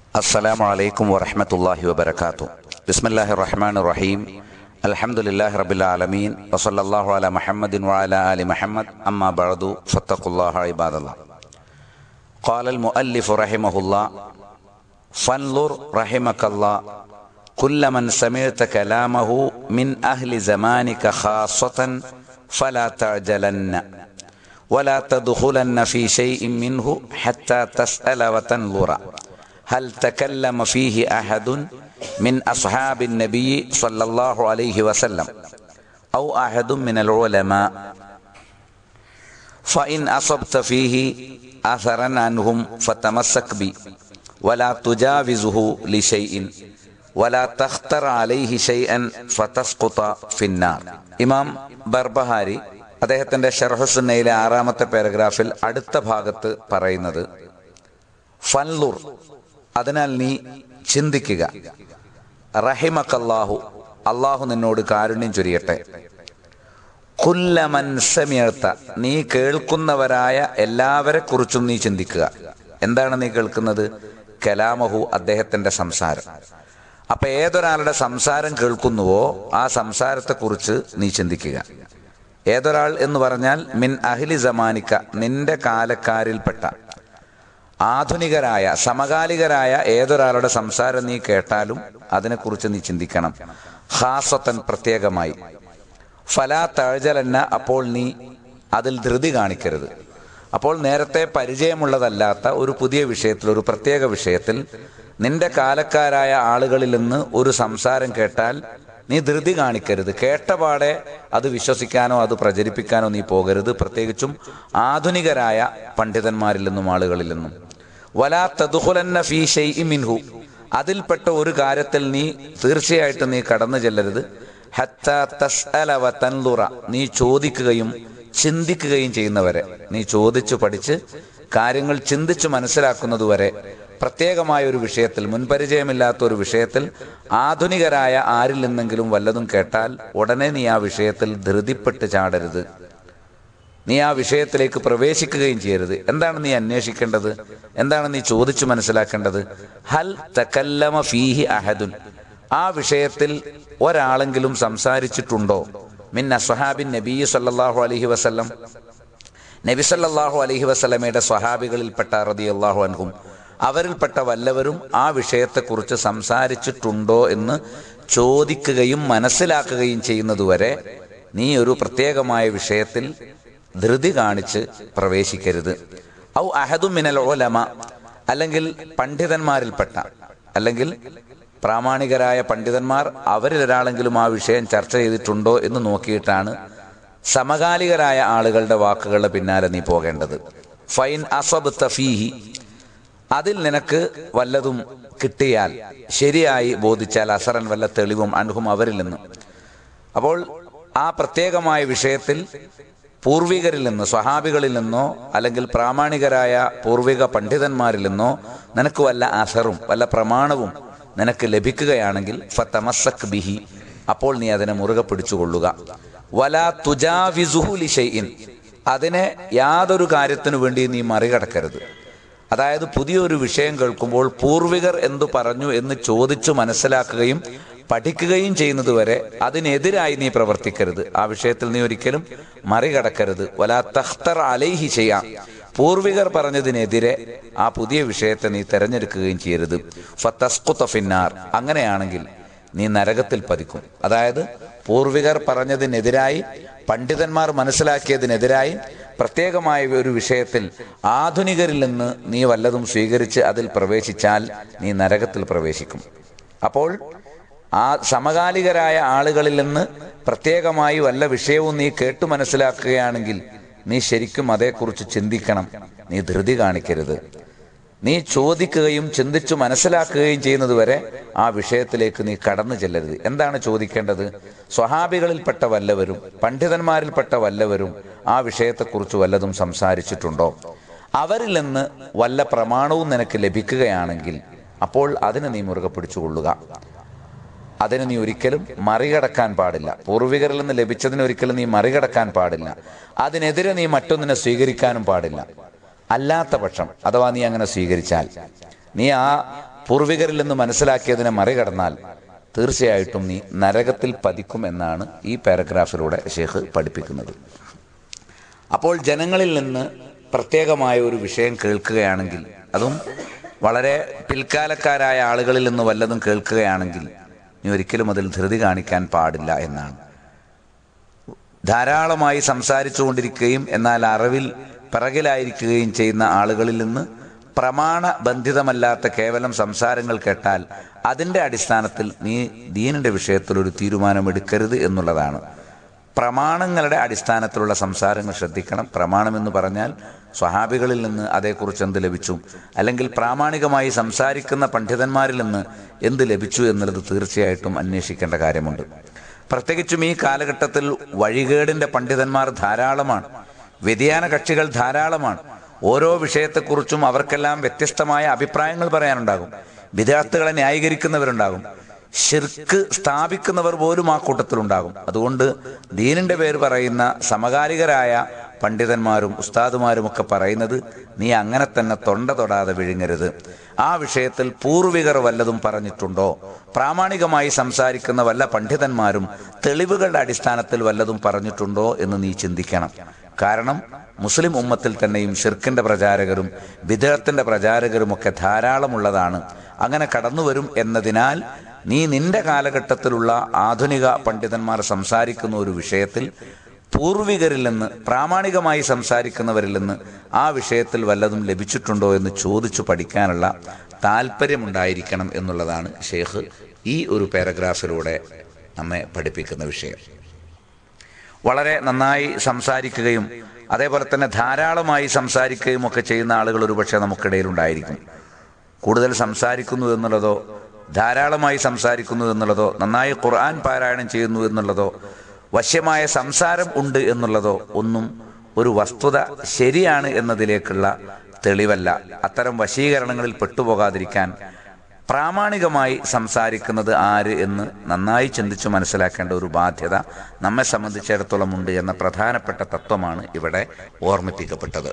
السلام عليكم ورحمة الله وبركاته بسم الله الرحمن الرحيم الحمد لله رب العالمين وصلى الله على محمد وعلى آل محمد أما بعد فاتقوا الله عباد الله قال المؤلف رحمه الله فانظر رحمك الله كل من سمعت كلامه من أهل زمانك خاصة فلا تعجلن ولا تدخلن في شيء منه حتى تسأل وتنظر هل تكلم فيه أحد من أصحاب النبي صلى الله عليه وسلم أو أحد من العلماء فإن أصبت فيه أثرا عنهم فتمسك بي ولا تجاوزه لشيء ولا تختر عليه شيئا فتسقط في النار ഇമാം ബർബഹാരി അദ്ദേഹത്തിന്റെ ഷർഹുസുന്നയിലെ ആറാമത്തെ പാരഗ്രാഫിൽ അടുത്ത ഭാഗത്ത് പറയുന്നത് ഫൻലുർ അതിനാൽ നീ ചിന്തിക്കുക റഹിമക്കല്ലാഹു അള്ളാഹു നിന്നോട് കാരുണ്യം ചൊരിയട്ടെ കുല്ലമൻസമിയർത്ത നീ കേൾക്കുന്നവരായ എല്ലാവരെ കുറിച്ചും നീ ചിന്തിക്കുക എന്താണ് നീ കേൾക്കുന്നത് കലാമഹു അദ്ദേഹത്തിന്റെ സംസാരം അപ്പൊ ഏതൊരാളുടെ സംസാരം കേൾക്കുന്നുവോ ആ സംസാരത്തെക്കുറിച്ച് നീ ചിന്തിക്കുക ഏതൊരാൾ എന്ന് പറഞ്ഞാൽ മിൻ അഹിലി സമാനിക്ക നിന്റെ കാലക്കാരിൽപ്പെട്ട ആധുനികരായ സമകാലികരായ ഏതൊരാളുടെ സംസാരം നീ കേട്ടാലും അതിനെക്കുറിച്ച് നീ ചിന്തിക്കണം ഹാസത്തൻ പ്രത്യേകമായി ഫലാ തഴജലന്ന അപ്പോൾ നീ അതിൽ ധൃതി കാണിക്കരുത് അപ്പോൾ നേരത്തെ പരിചയമുള്ളതല്ലാത്ത ഒരു പുതിയ വിഷയത്തിൽ ഒരു പ്രത്യേക വിഷയത്തിൽ നിന്റെ കാലക്കാരായ ആളുകളിൽ നിന്ന് ഒരു സംസാരം കേട്ടാൽ നീ ധൃതി കാണിക്കരുത് കേട്ടപാടെ അത് വിശ്വസിക്കാനോ അത് പ്രചരിപ്പിക്കാനോ നീ പോകരുത് പ്രത്യേകിച്ചും ആധുനികരായ പണ്ഡിതന്മാരിൽ നിന്നും ആളുകളിൽ നിന്നും വലാ തതുഹുലന്ന ഫീ ഷെയ് മിൻഹു അതിൽപ്പെട്ട ഒരു കാര്യത്തിൽ നീ തീർച്ചയായിട്ടും നീ കടന്നു ചെല്ലരുത് ഹത്ത തസ്അല വ തൻലുറ നീ ചോദിക്കുകയും ചിന്തിക്കുകയും ചെയ്യുന്നവരെ നീ ചോദിച്ചു പഠിച്ച് കാര്യങ്ങൾ ചിന്തിച്ചു മനസ്സിലാക്കുന്നതുവരെ പ്രത്യേകമായ ഒരു വിഷയത്തിൽ മുൻപരിചയമില്ലാത്ത ഒരു വിഷയത്തിൽ ആധുനികരായ ആരിൽ നിന്നെങ്കിലും വല്ലതും കേട്ടാൽ ഉടനെ നീ ആ വിഷയത്തിൽ ധൃതിപ്പെട്ട് ചാടരുത് നീ ആ വിഷയത്തിലേക്ക് പ്രവേശിക്കുകയും ചെയ്യരുത് എന്താണ് നീ അന്വേഷിക്കേണ്ടത് എന്താണ് നീ ചോദിച്ചു മനസ്സിലാക്കേണ്ടത് ഹൽ തക്കല്ലമ ഫീഹി അഹദുൻ ആ വിഷയത്തിൽ ഒരാളെങ്കിലും സംസാരിച്ചിട്ടുണ്ടോ മിൻ അസ്വഹാബിൻ നബി സല്ലാഹു അലഹി വസ്ല്ലം നബി സല്ലാഹു അലഹി വസ്ലമയുടെ സ്വഹാബികളിൽപ്പെട്ട റതി അള്ളാഹു അൻഹും അവരിൽപ്പെട്ട വല്ലവരും ആ വിഷയത്തെക്കുറിച്ച് സംസാരിച്ചിട്ടുണ്ടോ എന്ന് ചോദിക്കുകയും മനസ്സിലാക്കുകയും ചെയ്യുന്നതുവരെ നീ ഒരു പ്രത്യേകമായ വിഷയത്തിൽ ധൃതി കാണിച്ച് പ്രവേശിക്കരുത് ഔ അഹദു മിനൽ ഓലമ അല്ലെങ്കിൽ പണ്ഡിതന്മാരിൽപ്പെട്ട അല്ലെങ്കിൽ പ്രാമാണികരായ പണ്ഡിതന്മാർ അവരിൽ ഒരാളെങ്കിലും ആ വിഷയം ചർച്ച ചെയ്തിട്ടുണ്ടോ എന്ന് നോക്കിയിട്ടാണ് സമകാലികരായ ആളുകളുടെ വാക്കുകളുടെ പിന്നാലെ നീ പോകേണ്ടത് ഫൈൻ അസബ് തഫീഹി അതിൽ നിനക്ക് വല്ലതും കിട്ടിയാൽ ശരിയായി ബോധിച്ചാൽ അസറൻ വല്ല തെളിവും അൻഹും അവരിൽ നിന്ന് അപ്പോൾ ആ പ്രത്യേകമായ വിഷയത്തിൽ പൂർവികരിൽ നിന്ന് സ്വഹാബികളിൽ നിന്നോ അല്ലെങ്കിൽ പ്രാമാണികരായ പൂർവിക പണ്ഡിതന്മാരിൽ നിന്നോ നിനക്ക് വല്ല അസറും വല്ല പ്രമാണവും നിനക്ക് ലഭിക്കുകയാണെങ്കിൽ ഫത്തമസക് ബിഹി അപ്പോൾ നീ അതിനെ മുറുകെ പിടിച്ചുകൊള്ളുക വല തുജാവിസുഹുലി ഷെയ്ഇൻ അതിനെ യാതൊരു കാര്യത്തിനു വേണ്ടി നീ മറികടക്കരുത് അതായത് പുതിയൊരു വിഷയം കേൾക്കുമ്പോൾ പൂർവികർ എന്തു പറഞ്ഞു എന്ന് ചോദിച്ചു മനസ്സിലാക്കുകയും പഠിക്കുകയും ചെയ്യുന്നതുവരെ അതിനെതിരായി നീ പ്രവർത്തിക്കരുത് ആ വിഷയത്തിൽ നീ ഒരിക്കലും മറികടക്കരുത് വലാ തഖ്തർ അലൈഹി ചെയ്യാം പൂർവികർ പറഞ്ഞതിനെതിരെ ആ പുതിയ വിഷയത്തെ നീ തെരഞ്ഞെടുക്കുകയും ചെയ്യരുത് ഫത്തസ്കുത്ത ഫിന്നാർ അങ്ങനെയാണെങ്കിൽ നീ നരകത്തിൽ പതിക്കും അതായത് പൂർവികർ പറഞ്ഞതിനെതിരായി പണ്ഡിതന്മാർ മനസ്സിലാക്കിയതിനെതിരായി പ്രത്യേകമായ ഒരു വിഷയത്തിൽ ആധുനികരിൽ നിന്ന് നീ വല്ലതും സ്വീകരിച്ച് അതിൽ പ്രവേശിച്ചാൽ നീ നരകത്തിൽ പ്രവേശിക്കും അപ്പോൾ ആ സമകാലികരായ ആളുകളിൽ നിന്ന് പ്രത്യേകമായി വല്ല വിഷയവും നീ കേട്ടു മനസ്സിലാക്കുകയാണെങ്കിൽ നീ ശരിക്കും അതേക്കുറിച്ച് ചിന്തിക്കണം നീ ധൃതി കാണിക്കരുത് നീ ചോദിക്കുകയും ചിന്തിച്ചു മനസ്സിലാക്കുകയും ചെയ്യുന്നതുവരെ ആ വിഷയത്തിലേക്ക് നീ കടന്നു ചെല്ലരുത് എന്താണ് ചോദിക്കേണ്ടത് സ്വഹാബികളിൽപ്പെട്ട വല്ലവരും പണ്ഡിതന്മാരിൽപ്പെട്ട വല്ലവരും ആ വിഷയത്തെക്കുറിച്ച് വല്ലതും സംസാരിച്ചിട്ടുണ്ടോ അവരിൽ നിന്ന് വല്ല പ്രമാണവും നിനക്ക് ലഭിക്കുകയാണെങ്കിൽ അപ്പോൾ അതിനെ നീ മുറുകെ പിടിച്ചുകൊള്ളുക അതിന് നീ ഒരിക്കലും മറികടക്കാൻ പാടില്ല പൂർവികരിൽ നിന്ന് ലഭിച്ചതിന് ഒരിക്കലും നീ മറികടക്കാൻ പാടില്ല അതിനെതിരെ നീ മറ്റൊന്നിനെ സ്വീകരിക്കാനും പാടില്ല അല്ലാത്ത പക്ഷം അഥവാ നീ അങ്ങനെ സ്വീകരിച്ചാൽ നീ ആ പൂർവികരിൽ നിന്ന് മനസ്സിലാക്കിയതിനെ മറികടന്നാൽ തീർച്ചയായിട്ടും നീ നരകത്തിൽ പതിക്കും എന്നാണ് ഈ പാരഗ്രാഫിലൂടെ ഷേഖ് പഠിപ്പിക്കുന്നത് അപ്പോൾ ജനങ്ങളിൽ നിന്ന് പ്രത്യേകമായ ഒരു വിഷയം കേൾക്കുകയാണെങ്കിൽ അതും വളരെ പിൽക്കാലക്കാരായ ആളുകളിൽ നിന്ന് വല്ലതും കേൾക്കുകയാണെങ്കിൽ നീ ഒരിക്കലും അതിൽ ധൃതി കാണിക്കാൻ പാടില്ല എന്നാണ് ധാരാളമായി സംസാരിച്ചുകൊണ്ടിരിക്കുകയും എന്നാൽ അറിവിൽ പിറകിലായിരിക്കുകയും ചെയ്യുന്ന ആളുകളിൽ നിന്ന് പ്രമാണ ബന്ധിതമല്ലാത്ത കേവലം സംസാരങ്ങൾ കേട്ടാൽ അതിൻ്റെ അടിസ്ഥാനത്തിൽ നീ ദീനിൻ്റെ വിഷയത്തിൽ ഒരു തീരുമാനമെടുക്കരുത് എന്നുള്ളതാണ് പ്രമാണങ്ങളുടെ അടിസ്ഥാനത്തിലുള്ള സംസാരങ്ങൾ ശ്രദ്ധിക്കണം പ്രമാണം എന്ന് പറഞ്ഞാൽ സ്വഹാബികളിൽ നിന്ന് അതേക്കുറിച്ച് എന്ത് ലഭിച്ചു അല്ലെങ്കിൽ പ്രാമാണികമായി സംസാരിക്കുന്ന പണ്ഡിതന്മാരിൽ നിന്ന് എന്ത് ലഭിച്ചു എന്നുള്ളത് തീർച്ചയായിട്ടും അന്വേഷിക്കേണ്ട കാര്യമുണ്ട് പ്രത്യേകിച്ചും ഈ കാലഘട്ടത്തിൽ വഴികേടിന്റെ പണ്ഡിതന്മാർ ധാരാളമാണ് വ്യതിയാന കക്ഷികൾ ധാരാളമാണ് ഓരോ വിഷയത്തെക്കുറിച്ചും അവർക്കെല്ലാം വ്യത്യസ്തമായ അഭിപ്രായങ്ങൾ പറയാനുണ്ടാകും വിദ്യാർത്ഥികളെ ന്യായീകരിക്കുന്നവരുണ്ടാകും ഷിർക്ക് സ്ഥാപിക്കുന്നവർ പോലും ആ കൂട്ടത്തിലുണ്ടാകും അതുകൊണ്ട് ദീനിന്റെ പേര് പറയുന്ന സമകാലികരായ പണ്ഡിതന്മാരും ഉസ്താദുമാരും ഒക്കെ പറയുന്നത് നീ അങ്ങനെ തന്നെ തൊണ്ട തൊടാതെ വിഴുങ്ങരുത് ആ വിഷയത്തിൽ പൂർവികർ വല്ലതും പറഞ്ഞിട്ടുണ്ടോ പ്രാമാണികമായി സംസാരിക്കുന്ന വല്ല പണ്ഡിതന്മാരും തെളിവുകളുടെ അടിസ്ഥാനത്തിൽ വല്ലതും പറഞ്ഞിട്ടുണ്ടോ എന്ന് നീ ചിന്തിക്കണം കാരണം മുസ്ലിം ഉമ്മത്തിൽ തന്നെയും ഷിർക്കിന്റെ പ്രചാരകരും വിദേഹത്തിന്റെ പ്രചാരകരും ഒക്കെ ധാരാളമുള്ളതാണ് അങ്ങനെ കടന്നുവരും എന്നതിനാൽ നീ നിന്റെ കാലഘട്ടത്തിലുള്ള ആധുനിക പണ്ഡിതന്മാർ സംസാരിക്കുന്ന ഒരു വിഷയത്തിൽ പൂർവികരിൽ നിന്ന് പ്രാമാണികമായി സംസാരിക്കുന്നവരിൽ നിന്ന് ആ വിഷയത്തിൽ വല്ലതും ലഭിച്ചിട്ടുണ്ടോ എന്ന് ചോദിച്ചു പഠിക്കാനുള്ള താല്പര്യമുണ്ടായിരിക്കണം എന്നുള്ളതാണ് ഷെയ്ഖ് ഈ ഒരു പാരഗ്രാഫിലൂടെ നമ്മെ പഠിപ്പിക്കുന്ന വിഷയം വളരെ നന്നായി സംസാരിക്കുകയും അതേപോലെ തന്നെ ധാരാളമായി സംസാരിക്കുകയും ഒക്കെ ചെയ്യുന്ന ആളുകൾ ഒരുപക്ഷെ നമുക്കിടയിൽ ഉണ്ടായിരിക്കും കൂടുതൽ സംസാരിക്കുന്നു എന്നുള്ളതോ ധാരാളമായി സംസാരിക്കുന്നു എന്നുള്ളതോ നന്നായി ഖുർആൻ പാരായണം ചെയ്യുന്നു എന്നുള്ളതോ വശ്യമായ സംസാരം ഉണ്ട് എന്നുള്ളതോ ഒന്നും ഒരു വസ്തുത ശരിയാണ് എന്നതിലേക്കുള്ള തെളിവല്ല അത്തരം വശീകരണങ്ങളിൽ പെട്ടുപോകാതിരിക്കാൻ പ്രാമാണികമായി സംസാരിക്കുന്നത് ആര് എന്ന് നന്നായി ചിന്തിച്ചു മനസ്സിലാക്കേണ്ട ഒരു ബാധ്യത നമ്മെ സംബന്ധിച്ചിടത്തോളം ഉണ്ട് എന്ന പ്രധാനപ്പെട്ട തത്വമാണ് ഇവിടെ ഓർമ്മിപ്പിക്കപ്പെട്ടത്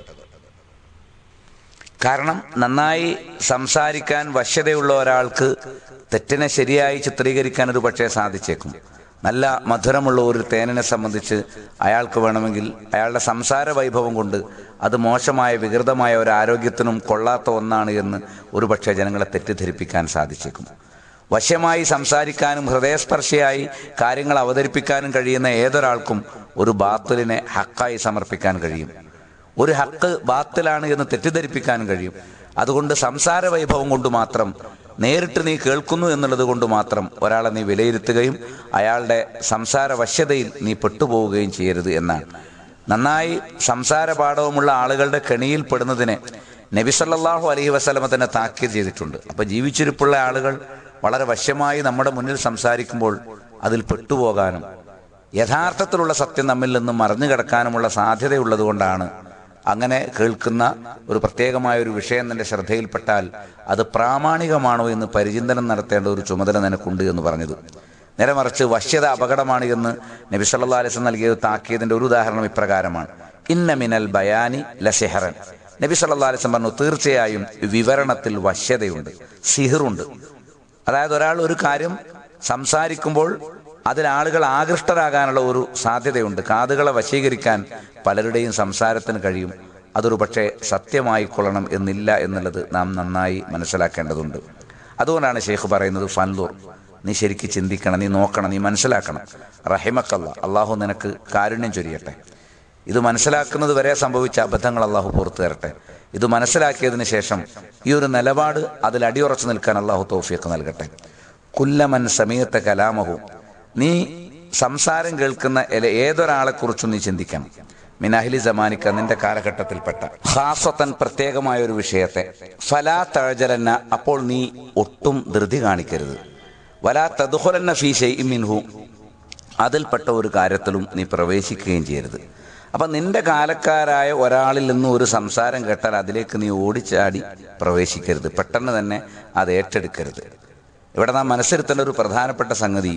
കാരണം നന്നായി സംസാരിക്കാൻ വശ്യതയുള്ള ഒരാൾക്ക് തെറ്റിനെ ശരിയായി ചിത്രീകരിക്കാൻ ഒരു പക്ഷേ സാധിച്ചേക്കും നല്ല മധുരമുള്ള ഒരു തേനിനെ സംബന്ധിച്ച് അയാൾക്ക് വേണമെങ്കിൽ അയാളുടെ സംസാര വൈഭവം കൊണ്ട് അത് മോശമായ വികൃതമായ ഒരു ആരോഗ്യത്തിനും കൊള്ളാത്ത ഒന്നാണ് എന്ന് ഒരുപക്ഷെ ജനങ്ങളെ തെറ്റിദ്ധരിപ്പിക്കാൻ സാധിച്ചേക്കും വശ്യമായി സംസാരിക്കാനും ഹൃദയസ്പർശിയായി കാര്യങ്ങൾ അവതരിപ്പിക്കാനും കഴിയുന്ന ഏതൊരാൾക്കും ഒരു ബാത്തുലിനെ ഹക്കായി സമർപ്പിക്കാൻ കഴിയും ഒരു ഹക്ക് ബാത്തിലാണ് എന്ന് തെറ്റിദ്ധരിപ്പിക്കാൻ കഴിയും അതുകൊണ്ട് സംസാര വൈഭവം കൊണ്ട് മാത്രം നേരിട്ട് നീ കേൾക്കുന്നു എന്നുള്ളത് കൊണ്ട് മാത്രം ഒരാളെ നീ വിലയിരുത്തുകയും അയാളുടെ സംസാര വശ്യതയിൽ നീ പെട്ടുപോവുകയും ചെയ്യരുത് എന്നാണ് നന്നായി സംസാര പാഠവുമുള്ള ആളുകളുടെ കെണിയിൽ പെടുന്നതിനെ നബിസല്ലാഹു അലഹി വസ്ലമ തന്നെ താക്കീത് ചെയ്തിട്ടുണ്ട് അപ്പൊ ജീവിച്ചിരിപ്പുള്ള ആളുകൾ വളരെ വശ്യമായി നമ്മുടെ മുന്നിൽ സംസാരിക്കുമ്പോൾ അതിൽ പെട്ടുപോകാനും യഥാർത്ഥത്തിലുള്ള സത്യം നമ്മിൽ നിന്ന് മറിഞ്ഞു കിടക്കാനുമുള്ള സാധ്യതയുള്ളത് കൊണ്ടാണ് അങ്ങനെ കേൾക്കുന്ന ഒരു പ്രത്യേകമായ ഒരു വിഷയം നിന്റെ ശ്രദ്ധയിൽപ്പെട്ടാൽ അത് പ്രാമാണികമാണോ എന്ന് പരിചിന്തനം നടത്തേണ്ട ഒരു ചുമതല നിനക്കുണ്ട് എന്ന് പറഞ്ഞത് നേരെ മറിച്ച് വശ്യത അപകടമാണ് എന്ന് നബി സല്ലാ അലിസ് നൽകിയ താക്കിയതിന്റെ ഒരു ഉദാഹരണം ഇപ്രകാരമാണ് ഇന്ന മിനൽ ബയാനി ലസിഹറൻ നബി സല്ലാ അലിസ് പറഞ്ഞു തീർച്ചയായും വിവരണത്തിൽ വശ്യതയുണ്ട് സിഹിറുണ്ട് അതായത് ഒരാൾ ഒരു കാര്യം സംസാരിക്കുമ്പോൾ അതിൽ ആളുകൾ ആകൃഷ്ടരാകാനുള്ള ഒരു സാധ്യതയുണ്ട് കാതുകളെ വശീകരിക്കാൻ പലരുടെയും സംസാരത്തിന് കഴിയും അതൊരു പക്ഷേ സത്യമായിക്കൊള്ളണം എന്നില്ല എന്നുള്ളത് നാം നന്നായി മനസ്സിലാക്കേണ്ടതുണ്ട് അതുകൊണ്ടാണ് ഷെയ്ഖ് പറയുന്നത് ഫൻലൂർ നീ ശരിക്ക് ചിന്തിക്കണം നീ നോക്കണം നീ മനസ്സിലാക്കണം റഹിമക്കല്ല അള്ളാഹു നിനക്ക് കാരുണ്യം ചൊരിയട്ടെ ഇത് മനസ്സിലാക്കുന്നത് വരെ സംഭവിച്ച അബദ്ധങ്ങൾ അള്ളാഹു പുറത്തു തരട്ടെ ഇത് മനസ്സിലാക്കിയതിന് ശേഷം ഈ ഒരു നിലപാട് അതിൽ അടിയുറച്ചു നിൽക്കാൻ അള്ളാഹു തോഫിയൊക്കെ നൽകട്ടെ കുല്ലമൻ സമീയത്തെ കലാമഹു നീ സംസാരം കേൾക്കുന്ന എല- ഏതൊരാളെക്കുറിച്ചും നീ ചിന്തിക്കണം മിനാഹിലി ജമാനിക്ക നിന്റെ കാലഘട്ടത്തിൽപ്പെട്ട ഹാസത്തൻ പ്രത്യേകമായ ഒരു വിഷയത്തെ ഫലാ തഴജലന്ന അപ്പോൾ നീ ഒട്ടും ധൃതി കാണിക്കരുത് വലാ തദുഹുലന്ന ഫീഷെ മിൻഹു അതിൽപ്പെട്ട ഒരു കാര്യത്തിലും നീ പ്രവേശിക്കുകയും ചെയ്യരുത് അപ്പം നിന്റെ കാലക്കാരായ ഒരാളിൽ നിന്ന് ഒരു സംസാരം കേട്ടാൽ അതിലേക്ക് നീ ഓടിച്ചാടി പ്രവേശിക്കരുത് പെട്ടെന്ന് തന്നെ അത് ഏറ്റെടുക്കരുത് ഇവിടെ നാം മനസ്സിരുത്തേണ്ട ഒരു പ്രധാനപ്പെട്ട സംഗതി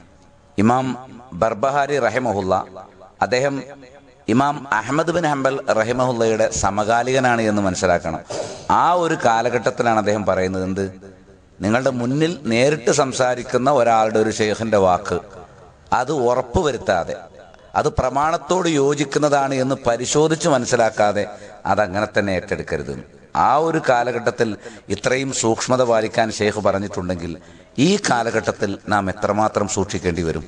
ഇമാം ബർബഹാരി റഹിമഹുല്ല അദ്ദേഹം ഇമാം അഹമ്മദ് ബിൻ ഹംബൽ റഹിമഹുല്ലയുടെ സമകാലികനാണ് എന്ന് മനസ്സിലാക്കണം ആ ഒരു കാലഘട്ടത്തിലാണ് അദ്ദേഹം പറയുന്നത് എന്ത് നിങ്ങളുടെ മുന്നിൽ നേരിട്ട് സംസാരിക്കുന്ന ഒരാളുടെ ഒരു ഷെയ്ഖിന്റെ വാക്ക് അത് ഉറപ്പ് വരുത്താതെ അത് പ്രമാണത്തോട് യോജിക്കുന്നതാണ് എന്ന് പരിശോധിച്ച് മനസ്സിലാക്കാതെ അതങ്ങനെ തന്നെ ഏറ്റെടുക്കരുത് ആ ഒരു കാലഘട്ടത്തിൽ ഇത്രയും സൂക്ഷ്മത പാലിക്കാൻ ഷെയ്ഖ് പറഞ്ഞിട്ടുണ്ടെങ്കിൽ ഈ കാലഘട്ടത്തിൽ നാം എത്രമാത്രം സൂക്ഷിക്കേണ്ടി വരും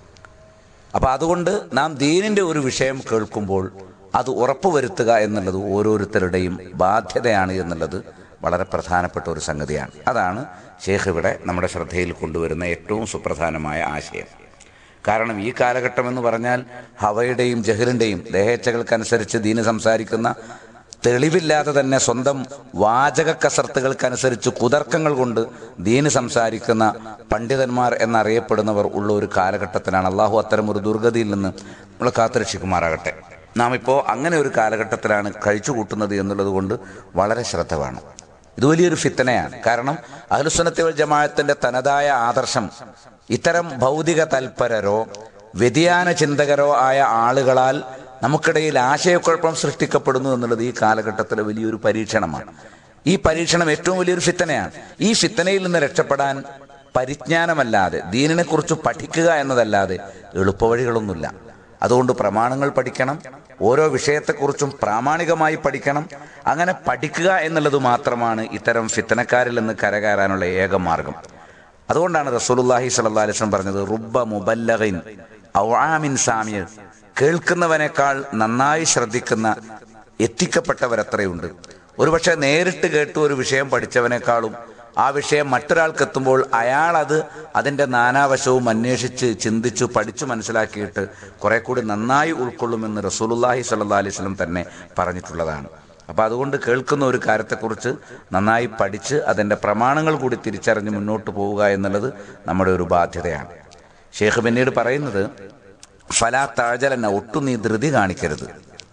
അപ്പൊ അതുകൊണ്ട് നാം ദീനിന്റെ ഒരു വിഷയം കേൾക്കുമ്പോൾ അത് ഉറപ്പുവരുത്തുക എന്നുള്ളത് ഓരോരുത്തരുടെയും ബാധ്യതയാണ് എന്നുള്ളത് വളരെ പ്രധാനപ്പെട്ട ഒരു സംഗതിയാണ് അതാണ് ഷേഖ് ഇവിടെ നമ്മുടെ ശ്രദ്ധയിൽ കൊണ്ടുവരുന്ന ഏറ്റവും സുപ്രധാനമായ ആശയം കാരണം ഈ കാലഘട്ടം എന്ന് പറഞ്ഞാൽ ഹവയുടെയും ജഹലിൻ്റെയും ദേഹേച്ഛകൾക്കനുസരിച്ച് ദീന് സംസാരിക്കുന്ന തെളിവില്ലാതെ തന്നെ സ്വന്തം വാചക കസർത്തുകൾക്കനുസരിച്ച് കുതർക്കങ്ങൾ കൊണ്ട് ദീന് സംസാരിക്കുന്ന പണ്ഡിതന്മാർ എന്നറിയപ്പെടുന്നവർ ഉള്ള ഒരു കാലഘട്ടത്തിലാണ് അള്ളാഹു അത്തരം ഒരു ദുർഗതിയിൽ നിന്ന് നമ്മൾ കാത്തുരക്ഷിക്കുമാറാകട്ടെ നാം ഇപ്പോൾ അങ്ങനെ ഒരു കാലഘട്ടത്തിലാണ് കഴിച്ചു കൂട്ടുന്നത് എന്നുള്ളത് കൊണ്ട് വളരെ ശ്രദ്ധ വേണം ഇത് വലിയൊരു ഫിത്തനയാണ് കാരണം അഹ്ലുസുന്നത്തി വൽ ജമാഅത്തിന്റെ തനതായ ആദർശം ഇത്തരം ഭൗതിക തൽപരരോ വ്യതിയാന ചിന്തകരോ ആയ ആളുകളാൽ നമുക്കിടയിൽ ആശയക്കുഴപ്പം സൃഷ്ടിക്കപ്പെടുന്നു എന്നുള്ളത് ഈ കാലഘട്ടത്തിലെ വലിയൊരു പരീക്ഷണമാണ് ഈ പരീക്ഷണം ഏറ്റവും വലിയൊരു ഫിത്തനയാണ് ഈ ഫിത്തനയിൽ നിന്ന് രക്ഷപ്പെടാൻ പരിജ്ഞാനമല്ലാതെ ദീനിനെ കുറിച്ച് പഠിക്കുക എന്നതല്ലാതെ എളുപ്പവഴികളൊന്നുമില്ല അതുകൊണ്ട് പ്രമാണങ്ങൾ പഠിക്കണം ഓരോ വിഷയത്തെക്കുറിച്ചും പ്രാമാണികമായി പഠിക്കണം അങ്ങനെ പഠിക്കുക എന്നുള്ളത് മാത്രമാണ് ഇത്തരം ഫിത്തനക്കാരിൽ നിന്ന് കരകയറാനുള്ള ഏക മാർഗം അതുകൊണ്ടാണ് റസൂലുല്ലാഹി സ്വല്ലല്ലാഹി അലൈഹി വസല്ലം പറഞ്ഞത് റുബ്ബ മുബല്ലഗിൻ ഔആമിൻ സാമിയ കേൾക്കുന്നവനേക്കാൾ നന്നായി ശ്രദ്ധിക്കുന്ന എത്തിക്കപ്പെട്ടവരത്രയുണ്ട് ഒരുപക്ഷെ നേരിട്ട് കേട്ട് ഒരു വിഷയം പഠിച്ചവനേക്കാളും ആ വിഷയം മറ്റൊരാൾക്ക് എത്തുമ്പോൾ അയാൾ അത് അതിൻ്റെ നാനാവശവും അന്വേഷിച്ച് ചിന്തിച്ചു പഠിച്ചു മനസ്സിലാക്കിയിട്ട് കുറെ കൂടി നന്നായി ഉൾക്കൊള്ളുമെന്ന് റസൂലുല്ലാഹി സ്വല്ലല്ലാഹി അലൈഹി വസല്ലം തന്നെ പറഞ്ഞിട്ടുള്ളതാണ് അപ്പോൾ അതുകൊണ്ട് കേൾക്കുന്ന ഒരു കാര്യത്തെക്കുറിച്ച് നന്നായി പഠിച്ച് അതിൻ്റെ പ്രമാണങ്ങൾ കൂടി തിരിച്ചറിഞ്ഞ് മുന്നോട്ട് പോവുക എന്നുള്ളത് നമ്മുടെ ഒരു ബാധ്യതയാണ് ഷേഖ് പിന്നീട് പറയുന്നത് ഫലാ താഴ്ചലന്ന ഒട്ടും നീ ധൃതി കാണിക്കരുത്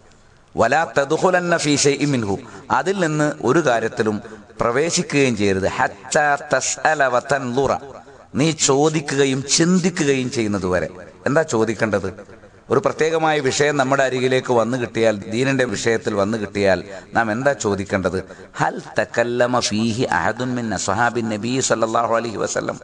വലാ തദുഹുലന്ന ഫീ ഷൈഇൻ മിൻഹു അതിൽ നിന്ന് ഒരു കാര്യത്തിലും പ്രവേശിക്കുകയും ചെയ്യരുത് ഹത്താ തസ്അല വതൻളുറ നീ ചോദിക്കുകയും ചിന്തിക്കുകയും ചെയ്യുന്നത് വരെ എന്താ ചോദിക്കേണ്ടത് ഒരു പ്രത്യേകമായ വിഷയം നമ്മുടെ അരികിലേക്ക് വന്നു കിട്ടിയാൽ ദീനിന്റെ വിഷയത്തിൽ വന്നു കിട്ടിയാൽ നാം എന്താ ചോദിക്കേണ്ടത് ഹൽ തക്കല്ലമ ഫീഹി അഹദുൻ മിൻ അസ്ഹാബിൻ നബി സല്ലല്ലാഹു അലൈഹി വസല്ലം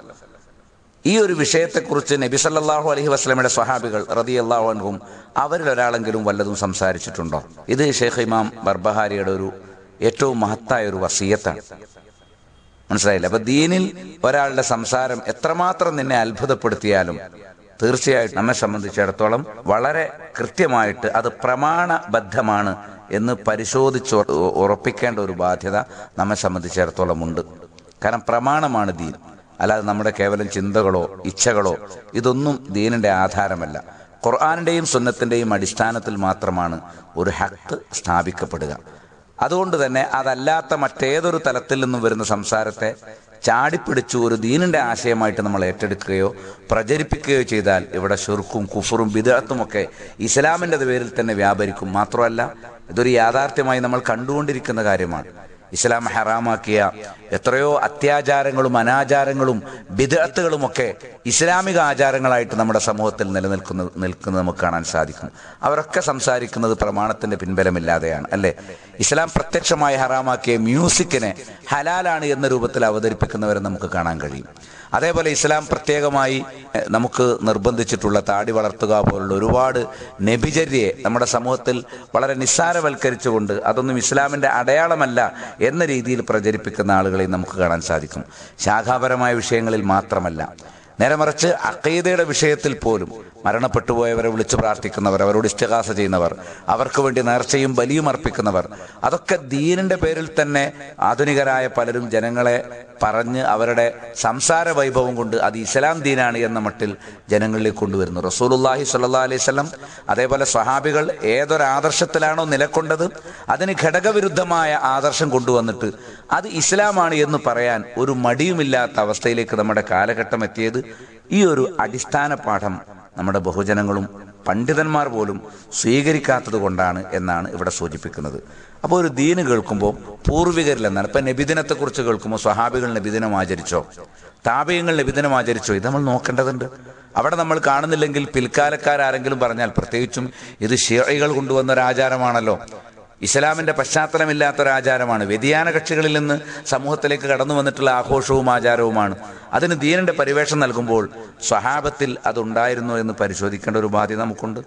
ഈ ഒരു വിഷയത്തെക്കുറിച്ച് നബി സല്ലല്ലാഹു അലൈഹി വസ്ലമയുടെ സ്വഹാബികൾ റതി അള്ളാഹു അൻഹും അവരിൽ ഒരാളെങ്കിലും വല്ലതും സംസാരിച്ചിട്ടുണ്ടോ ഇത് ഷെയ്ഖ് ഇമാം ബർബഹാരിയുടെ ഒരു ഏറ്റവും മഹത്തായ ഒരു വസീയത്താണ് മനസ്സിലായില്ല അപ്പൊ ദീനിൽ ഒരാളുടെ സംസാരം എത്രമാത്രം നിന്നെ അത്ഭുതപ്പെടുത്തിയാലും തീർച്ചയായിട്ടും നമ്മെ സംബന്ധിച്ചിടത്തോളം വളരെ കൃത്യമായിട്ട് അത് പ്രമാണബദ്ധമാണ് എന്ന് പരിശോധിച്ച് ഉറ- ഉറപ്പിക്കേണ്ട ഒരു ബാധ്യത നമ്മെ സംബന്ധിച്ചിടത്തോളം ഉണ്ട് കാരണം പ്രമാണമാണ് ദീൻ അല്ലാതെ നമ്മുടെ കേവലം ചിന്തകളോ ഇച്ഛകളോ ഇതൊന്നും ദീനിന്റെ ആധാരമല്ല ഖുർആാനിന്റെയും സുന്നത്തിന്റെയും അടിസ്ഥാനത്തിൽ മാത്രമാണ് ഒരു ഹക്ക് സ്ഥാപിക്കപ്പെടുക അതുകൊണ്ട് തന്നെ അതല്ലാത്ത മറ്റേതൊരു തലത്തിൽ നിന്നും വരുന്ന സംസാരത്തെ ചാടിപ്പിടിച്ചു ഒരു ദീനിന്റെ ആശയമായിട്ട് നമ്മൾ ഏറ്റെടുക്കുകയോ പ്രചരിപ്പിക്കുകയോ ചെയ്താൽ ഇവിടെ ഷുർക്കും കുഫറും ബിദഅത്തുമൊക്കെ ഇസ്ലാമിന്റെ പേരിൽ തന്നെ വ്യാപരിക്കും മാത്രമല്ല ഇതൊരു യാഥാർത്ഥ്യമായി നമ്മൾ കണ്ടുകൊണ്ടിരിക്കുന്ന കാര്യമാണ് ഇസ്ലാം ഹറാമാക്കിയ എത്രയോ അത്യാചാരങ്ങളും അനാചാരങ്ങളും ബിദഅത്തുകളുമൊക്കെ ഇസ്ലാമിക ആചാരങ്ങളായിട്ട് നമ്മുടെ സമൂഹത്തിൽ നിലനിൽക്കുന്ന നിൽക്കുന്നത് നമുക്ക് കാണാൻ സാധിക്കും അവരൊക്കെ സംസാരിക്കുന്നത് പ്രമാണത്തിന്റെ പിൻബലമില്ലാതെയാണ് അല്ലെ ഇസ്ലാം പ്രത്യക്ഷമായി ഹറാമാക്കിയ മ്യൂസിക്കിനെ ഹലാലാണ് എന്ന രൂപത്തിൽ അവതരിപ്പിക്കുന്നവരെ നമുക്ക് കാണാൻ കഴിയും അതേപോലെ ഇസ്ലാം പ്രത്യേകമായി എഹ്, നമുക്ക് നിർബന്ധിച്ചിട്ടുള്ള താടി വളർത്തുക പോലുള്ള ഒരുപാട് നബിചര്യയെ നമ്മുടെ സമൂഹത്തിൽ വളരെ നിസ്സാരവൽക്കരിച്ചുകൊണ്ട് അതൊന്നും ഇസ്ലാമിന്റെ അടയാളമല്ല എന്ന രീതിയിൽ പ്രചരിപ്പിക്കുന്ന ആളുകളെ നമുക്ക് കാണാൻ സാധിക്കും ശാഖാപരമായ വിഷയങ്ങളിൽ മാത്രമല്ല നേരെ മറിച്ച് അക്കീദയുടെ വിഷയത്തിൽ പോലും മരണപ്പെട്ടു പോയവരെ വിളിച്ചു പ്രാർത്ഥിക്കുന്നവർ അവരോട് ഇഷ്ടകാസ ചെയ്യുന്നവർ അവർക്ക് വേണ്ടി നേർച്ചയും ബലിയും അർപ്പിക്കുന്നവർ അതൊക്കെ ദീനിന്റെ പേരിൽ തന്നെ ആധുനികരായ പലരും ജനങ്ങളെ പറഞ്ഞ് അവരുടെ സംസാര വൈഭവം കൊണ്ട് അത് ഇസ്ലാം ദീനാണ് എന്ന മട്ടിൽ ജനങ്ങളിലേക്ക് കൊണ്ടുവരുന്നു റസൂലുല്ലാഹി സ്വല്ലല്ലാഹി അലൈഹി വസല്ലം അതേപോലെ സ്വഹാബികൾ ഏതൊരാദർശത്തിലാണോ നിലക്കൊണ്ടത് അതിന് ഘടകവിരുദ്ധമായ ആദർശം കൊണ്ടുവന്നിട്ട് അത് ഇസ്ലാമാണ് എന്ന് പറയാൻ ഒരു മടിയുമില്ലാത്ത അവസ്ഥയിലേക്ക് നമ്മുടെ കാലഘട്ടം എത്തിയത് ഈ ഒരു അടിസ്ഥാന പാഠം നമ്മുടെ ബഹുജനങ്ങളും പണ്ഡിതന്മാർ പോലും സ്വീകരിക്കാത്തത് കൊണ്ടാണ് എന്നാണ് ഇവിടെ സൂചിപ്പിക്കുന്നത് അപ്പോൾ ഒരു ദീന് കേൾക്കുമ്പോൾ പൂർവികരിൽ എന്നാണ് ഇപ്പം നബിദിനത്തെക്കുറിച്ച് കേൾക്കുമ്പോൾ സ്വഹാബികൾ നബിദിനം ആചരിച്ചോ താപയങ്ങൾ നബിദിനം ആചരിച്ചോ ഇത് നമ്മൾ നോക്കേണ്ടതുണ്ട് അവിടെ നമ്മൾ കാണുന്നില്ലെങ്കിൽ പിൽക്കാലക്കാരാരെങ്കിലും പറഞ്ഞാൽ പ്രത്യേകിച്ചും ഇത് ഷിയകൾ കൊണ്ടുവന്ന ഒരു ആചാരമാണല്ലോ ഇസ്ലാമിന്റെ പശ്ചാത്തലമില്ലാത്ത ഒരു ആചാരമാണ് വ്യതിയാന കക്ഷികളിൽ നിന്ന് സമൂഹത്തിലേക്ക് കടന്നു വന്നിട്ടുള്ള ആഘോഷവും ആചാരവുമാണ് അതിന് ദീനിന്റെ പരിവേഷം നൽകുമ്പോൾ സ്വഹാബത്തിൽ അതുണ്ടായിരുന്നോ എന്ന് പരിശോധിക്കേണ്ട ഒരു ബാധ്യത നമുക്കുണ്ട്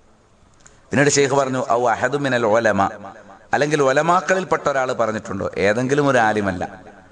പിന്നീട് ഷെയ്ഖ് പറഞ്ഞു ഔ അഹദു മിനൽ ഒലമ അല്ലെങ്കിൽ ഒലമാക്കളിൽപ്പെട്ട ഒരാൾ പറഞ്ഞിട്ടുണ്ടോ ഏതെങ്കിലും ഒരു ആലിമല്ല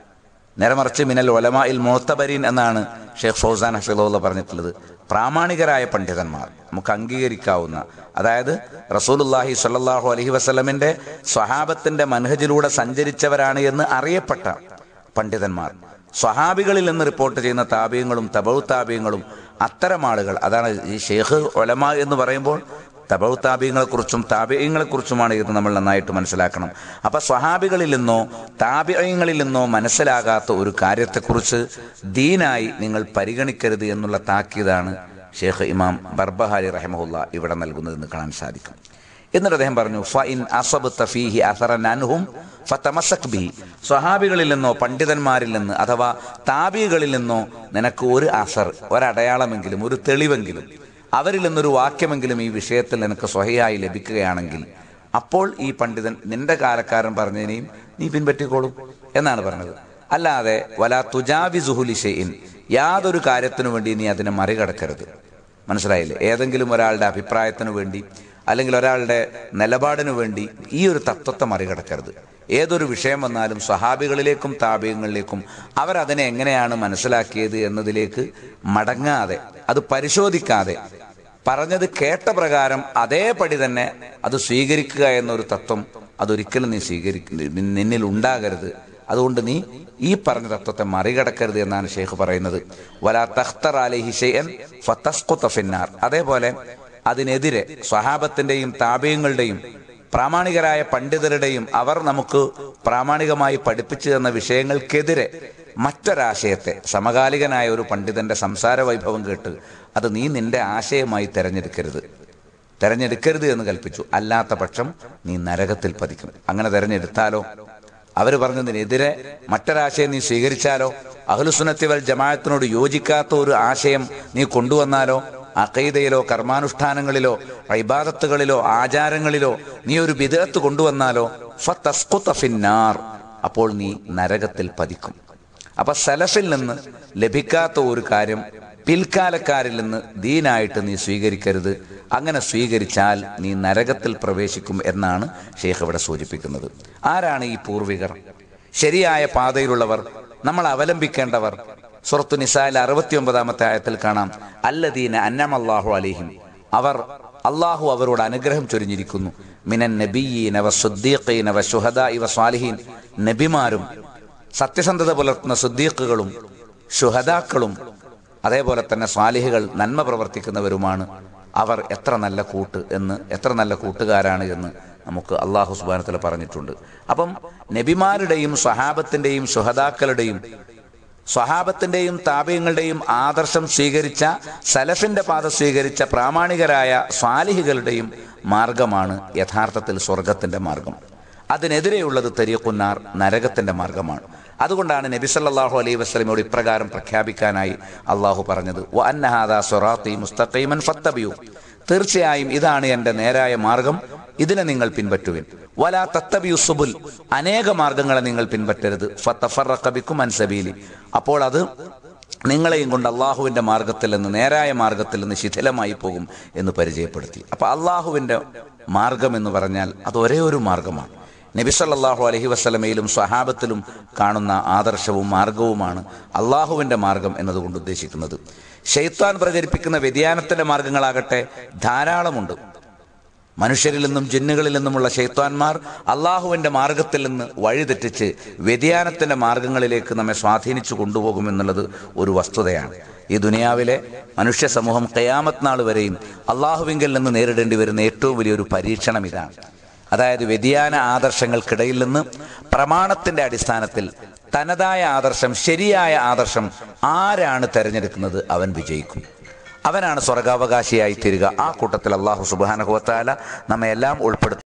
നേരെ മറിച്ച് മിനൽ ഒലമ ഇൽ മോത്തബരീൻ എന്നാണ് ഷെയ്ഖ് ഫൗസാൻ ഹഫീദുള്ള പറഞ്ഞിട്ടുള്ളത് പ്രാമാണികരായ പണ്ഡിതന്മാർ നമുക്ക് അംഗീകരിക്കാവുന്ന അതായത് റസൂലുല്ലാഹി സ്വല്ലല്ലാഹു അലൈഹി വസല്ലമിന്റെ സ്വഹാബത്തിന്റെ മനഹജിലൂടെ സഞ്ചരിച്ചവരാണ് എന്ന് അറിയപ്പെട്ട പണ്ഡിതന്മാർ സ്വഹാബികളിൽ നിന്ന് റിപ്പോർട്ട് ചെയ്യുന്ന താപീയങ്ങളും തബൗ താപീയങ്ങളും അത്തരം ആളുകൾ അതാണ് ഈ ഷെയ്ഖ് ഒലമ എന്ന് പറയുമ്പോൾ തബൗ താപീയങ്ങളെക്കുറിച്ചും താപീയങ്ങളെക്കുറിച്ചുമാണ് ഇത് നമ്മൾ നന്നായിട്ട് മനസ്സിലാക്കണം അപ്പൊ സ്വഹാബികളിൽ നിന്നോ താപീയങ്ങളിൽ നിന്നോ മനസ്സിലാകാത്ത ഒരു കാര്യത്തെക്കുറിച്ച് ദീനായി നിങ്ങൾ പരിഗണിക്കരുത് എന്നുള്ള താക്കീതാണ് ഷേഖ് ഇമാം ബർബഹാരി റഹമുല്ല ഇവിടെ നൽകുന്നതെന്ന് കാണാൻ സാധിക്കും എന്നിട്ട് അദ്ദേഹം പറഞ്ഞു ഫഇൻ അസബ്ത ഫീഹി അസറൻ അൻഹും ഫതമസക് ബിഹി സ്വഹാബികളിൽ നിന്നോ പണ്ഡിതന്മാരിൽ നിന്ന് അഥവാ താബികളിൽ നിന്നോ നിനക്ക് ഒരു അസർ ഒരടയാളമെങ്കിലും ഒരു തെളിവെങ്കിലും അവരിൽ നിന്നൊരു വാക്യമെങ്കിലും ഈ വിഷയത്തിൽ നിനക്ക് സ്വഹയായി ലഭിക്കുകയാണെങ്കിൽ അപ്പോൾ ഈ പണ്ഡിതൻ നിന്റെ കാലക്കാരൻ പറഞ്ഞതിനെയും നീ പിൻപറ്റിക്കോളും എന്നാണ് പറഞ്ഞത് അല്ലാതെ വലാ തുജാവി സുഹുലിഷയിൻ യാതൊരു കാര്യത്തിനു വേണ്ടി നീ അതിനെ മറികടക്കരുത് മനസ്സിലായില്ലേ ഏതെങ്കിലും ഒരാളുടെ അഭിപ്രായത്തിനു വേണ്ടി അല്ലെങ്കിൽ ഒരാളുടെ നിലപാടിനു വേണ്ടി ഈ ഒരു തത്വത്തെ മറികടക്കരുത് ഏതൊരു വിഷയം വന്നാലും സ്വഹാബികളിലേക്കും താപീയങ്ങളിലേക്കും അവരതിനെ എങ്ങനെയാണ് മനസ്സിലാക്കിയത് എന്നതിലേക്ക് മടങ്ങാതെ അത് പരിശോധിക്കാതെ പറഞ്ഞത് കേട്ട പ്രകാരം അതേപടി തന്നെ അത് സ്വീകരിക്കുക എന്നൊരു തത്വം അതൊരിക്കലും നീ സ്വീകരിക്ക നിന്നിൽ ഉണ്ടാകരുത് അതുകൊണ്ട് നീ ഈ പറഞ്ഞ തത്വത്തെ മറികടക്കരുത് എന്നാണ് ഷെയ്ഖ് പറയുന്നത് വലാ തഖ്തർ അലൈഹി ഷൈഅൻ ഫതസ്ഖുത ഫിന്നാർ അതേപോലെ അതിനെതിരെ സ്വഹാബത്തിന്റെയും താപീയങ്ങളുടെയും പ്രാമാണികരായ പണ്ഡിതരുടെയും അവർ നമുക്ക് പ്രാമാണികമായി പഠിപ്പിച്ചു തന്ന വിഷയങ്ങൾക്കെതിരെ മറ്റൊരാശയത്തെ സമകാലികനായ ഒരു പണ്ഡിതന്റെ സംസാര വൈഭവം കേട്ട് അത് നീ നിന്റെ ആശയമായി തെരഞ്ഞെടുക്കരുത് തെരഞ്ഞെടുക്കരുത് എന്ന് കൽപ്പിച്ചു അല്ലാത്ത പക്ഷം നീ നരകത്തിൽ പതിക്കും അങ്ങനെ തെരഞ്ഞെടുത്താലോ അവർ പറഞ്ഞതിനെതിരെ മറ്റൊരാശയം നീ സ്വീകരിച്ചാലോ അഹ്ലുസുനത്തി വൽ ജമാഅത്തിനോട് യോജിക്കാത്ത ഒരു ആശയം നീ കൊണ്ടുവന്നാലോ അക്കൈതയിലോ കർമാനുഷ്ഠാനങ്ങളിലോ ഇബാദത്തുകളിലോ ആചാരങ്ങളിലോ നീ ഒരു വിദഗത്ത് കൊണ്ടുവന്നാലോ ഫതസ്ഖുത ഫിന്നാർ അപ്പോൾ നീ നരകത്തിൽ പതിക്കും അപ്പൊ സലഫിൽ നിന്ന് ലഭിക്കാത്ത ഒരു കാര്യം പിൽക്കാലക്കാരിൽ നിന്ന് ദീനായിട്ട് നീ സ്വീകരിക്കരുത് അങ്ങനെ സ്വീകരിച്ചാൽ നീ നരകത്തിൽ പ്രവേശിക്കും എന്നാണ് ഷെയ്ഖ് ഇവിടെ സൂചിപ്പിക്കുന്നത് ആരാണ് ഈ പൂർവികർ ശരിയായ പാതയിലുള്ളവർ നമ്മൾ അവലംബിക്കേണ്ടവർ സുറത്തു നിസായിൽ അറുപത്തി ഒമ്പതാമത്തെ ആയത്തിൽ കാണാം അല്ലദീന അന്നമല്ലാഹു അലിഹിം അവർ അള്ളാഹു അവരോട് അനുഗ്രഹം ചൊരിഞ്ഞിരിക്കുന്നു മിനൻ നബിയീന വ സുദ്ദീഖീന വ ശുഹദാ ഇവ സ്വാലിഹീൻ നബിമാരും സത്യസന്ധത പുലർത്തുന്ന സുദ്ദീഖുകളും ശുഹദാക്കളും അതേപോലെ തന്നെ സ്വാലിഹികൾ നന്മ പ്രവർത്തിക്കുന്നവരുമാണ് അവർ എത്ര നല്ല കൂട്ട് എന്ന് എത്ര നല്ല കൂട്ടുകാരാണ് എന്ന് നമുക്ക് അള്ളാഹു സുബാനത്തിൽ പറഞ്ഞിട്ടുണ്ട് അപ്പം നബിമാരുടെയും സ്വഹാബത്തിന്റെയും ശുഹദാക്കളുടെയും സ്വഹാബത്തിന്റെയും താപയങ്ങളുടെയും ആദർശം സ്വീകരിച്ച സലഫിന്റെ പാത സ്വീകരിച്ച പ്രാമാണികരായ സ്വാലിഹികളുടെയും മാർഗമാണ് യഥാർത്ഥത്തിൽ സ്വർഗത്തിന്റെ മാർഗം അതിനെതിരെയുള്ളത് തെരിയക്കുന്നാർ നരകത്തിന്റെ മാർഗമാണ് അതുകൊണ്ടാണ് നബി സല്ലല്ലാഹു അലൈഹി വസല്ലമയോട് ഇപ്രകാരം പ്രഖ്യാപിക്കാനായി അള്ളാഹു പറഞ്ഞത് വ അന്നഹാദാ സ്വറാത്തി മുസ്തഖീമൻ ഫത്തബിയു തീർച്ചയായും ഇതാണ് എൻ്റെ നേരായ മാർഗം ഇതിനെ നിങ്ങൾ പിൻപറ്റുവിൻ വലാ തത്തബിയു സുബുൽ അനേക മാർഗങ്ങളെ നിങ്ങൾ പിൻപറ്റരുത് ഫത്തഫറക്കബിക്കും അൻസബീലി അപ്പോൾ അത് നിങ്ങളെയും കൊണ്ട് അള്ളാഹുവിന്റെ മാർഗത്തിൽ നിന്ന് നേരായ മാർഗത്തിൽ നിന്ന് ശിഥിലമായി പോകും എന്ന് പരിചയപ്പെടുത്തി അപ്പൊ അള്ളാഹുവിന്റെ മാർഗം എന്ന് പറഞ്ഞാൽ അത് ഒരേ ഒരു മാർഗമാണ് നബി സല്ലല്ലാഹു അലൈഹി വസല്ലമയിലും സ്വഹാബത്തിലും കാണുന്ന ആദർശവും മാർഗവുമാണ് അള്ളാഹുവിന്റെ മാർഗം എന്നതുകൊണ്ട് ഉദ്ദേശിക്കുന്നത് ഷെയ്ത്താൻ പ്രചരിപ്പിക്കുന്ന വ്യതിയാനത്തിന്റെ മാർഗങ്ങളാകട്ടെ ധാരാളമുണ്ട് മനുഷ്യരിൽ നിന്നും ജിന്നുകളിൽ നിന്നുമുള്ള ഷെയ്ത്താന്മാർ അള്ളാഹുവിന്റെ മാർഗത്തിൽ നിന്ന് വഴിതെറ്റിച്ച് വ്യതിയാനത്തിന്റെ മാർഗങ്ങളിലേക്ക് നമ്മെ സ്വാധീനിച്ചു കൊണ്ടുപോകുമെന്നുള്ളത് ഒരു വസ്തുതയാണ് ഈ ദുനിയാവിലെ മനുഷ്യ സമൂഹം കയാമത്ത് നാൾ വരെയും അള്ളാഹുവിങ്കിൽ നിന്ന് നേരിടേണ്ടി വരുന്ന ഏറ്റവും വലിയൊരു പരീക്ഷണം ഇതാണ് അതായത് വ്യതിയാന ആദർശങ്ങൾക്കിടയിൽ നിന്ന് പ്രമാണത്തിന്റെ അടിസ്ഥാനത്തിൽ തനതായ ആദർശം ശരിയായ ആദർശം ആരാണ് തെരഞ്ഞെടുക്കുന്നത് അവൻ വിജയിക്കും അവനാണ് സ്വർഗാവകാശിയായി തീരുക ആ കൂട്ടത്തിൽ അള്ളാഹു സുബാനഹുവത്താല നമ്മെ എല്ലാം ഉൾപ്പെടുത്തും